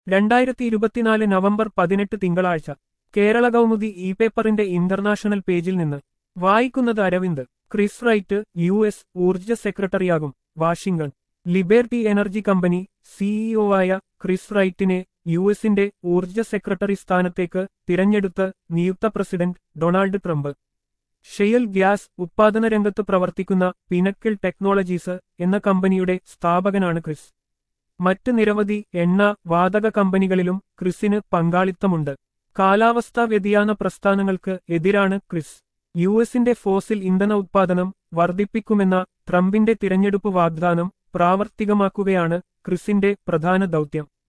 രണ്ടായിരത്തി ഇരുപത്തിനാല് നവംബർ പതിനെട്ട് തിങ്കളാഴ്ച കേരള കൗമുദി ഇ പേപ്പറിന്റെ ഇന്റർനാഷണൽ പേജിൽ നിന്ന് വായിക്കുന്നത് Aravind Chris Wright U S ഊർജ്ജ സെക്രട്ടറിയാകും Washington Liberty Energy company CEO ആയ ക്രിസ് റൈറ്റിനെ യു എസിന്റെ ഊർജ്ജ സെക്രട്ടറി സ്ഥാനത്തേക്ക് തിരഞ്ഞെടുത്ത് നിയുക്ത president Donald Trump shale gas ഉത്പാദന രംഗത്ത് പ്രവർത്തിക്കുന്ന പിനക്കിൾ ടെക്നോളജീസ് എന്ന കമ്പനിയുടെ സ്ഥാപകനാണ് ക്രിസ് മറ്റ് നിരവധി എണ്ണ വാതക കമ്പനികളിലും ക്രിസിന് പങ്കാളിത്തമുണ്ട് കാലാവസ്ഥാ വ്യതിയാന പ്രസ്ഥാനങ്ങൾക്ക് എതിരാണ് ക്രിസ് യു എസിന്റെ ഫോസിൽ ഇന്ധന ഉത്പാദനം വർദ്ധിപ്പിക്കുമെന്ന ട്രംപിന്റെ തിരഞ്ഞെടുപ്പ് വാഗ്ദാനം പ്രാവർത്തികമാക്കുകയാണ് ക്രിസിന്റെ പ്രധാന ദൗത്യം